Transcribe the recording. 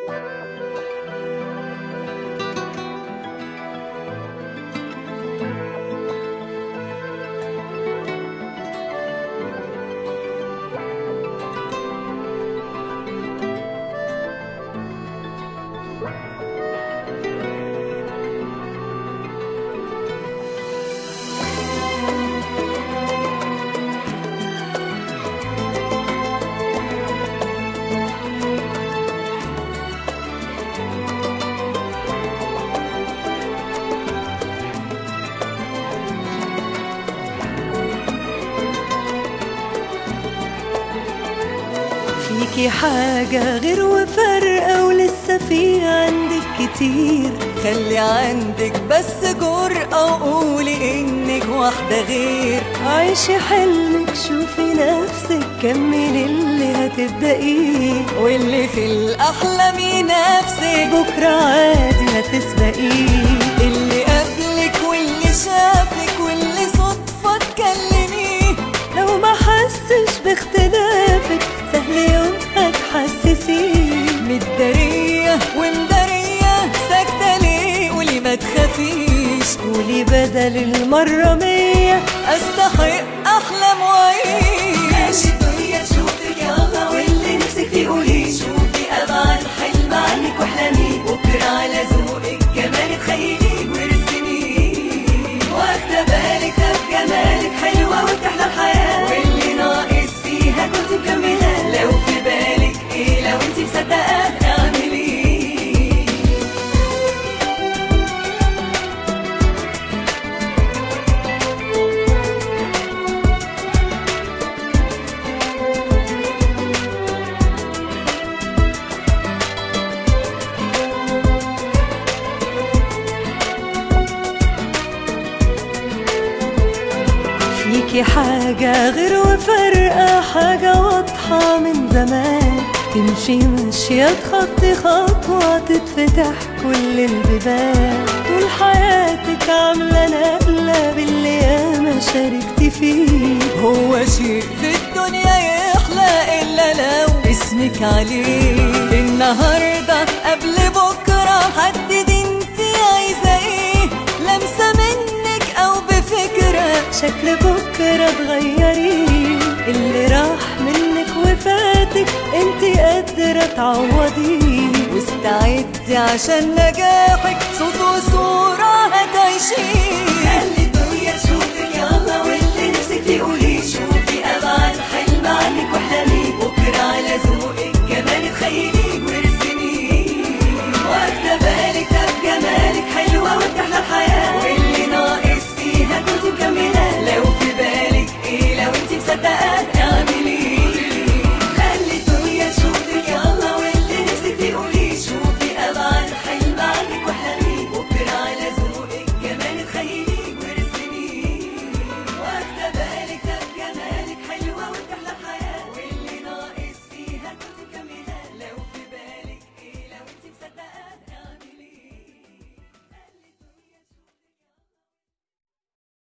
فيكي حاجة غير وفرقة ولسه في عندك كتير خلي عندك بس جرأة وقولي انك واحدة غير عيشي حلمك شوفي نفسك كملي اللي هتبدأيه واللي في الأحلام ينافسك بكرة عادي هتسبقيه اللي قبلك واللي شافك واللي صدفة تكلميه لو ما حسش باختلافك سهل يوم هتحسسيه متدارية ومدارية ساكتة ليه قولي ما تخافيش قولي بدل المرة مية استحق احلام واعيش الدنيا تشوفك يلا واللي نفسك تقوليه شوفي ابعد حلم عنك واحلمي بكرة على ذوقك كمان تخيليه وارسميه واخدة بالك ده بجمالك حلوة وتحلى الحياة واللي ناقص فيها كنت مكملة لو في بالك ايه لو انت مصدقة اعمليه فيكي حاجة غير وفرقة حاجة واضحة من زمان تمشي ماشية تخطي خطوة تتفتح كل البيبان طول حياتك عاملة نقلة باللي ياما شاركتي فيه هو شيء في الدنيا يحلى الا لو اسمك عليه النهارده قبل بكره حدد انت عايزه ايه لمسه منك او بفكره شكل بكرة تغيريه اللي راح منك وفاتك انت قادرة تعوضيه واستعدي عشان نجاحك صوت وصوره هتعيشيه خلي الدنيا تشوفك يلا واللي نفسك تقوليه شوفي ابعد حلم عنك واحلمي بكرة على ذوقك كمان تخيلي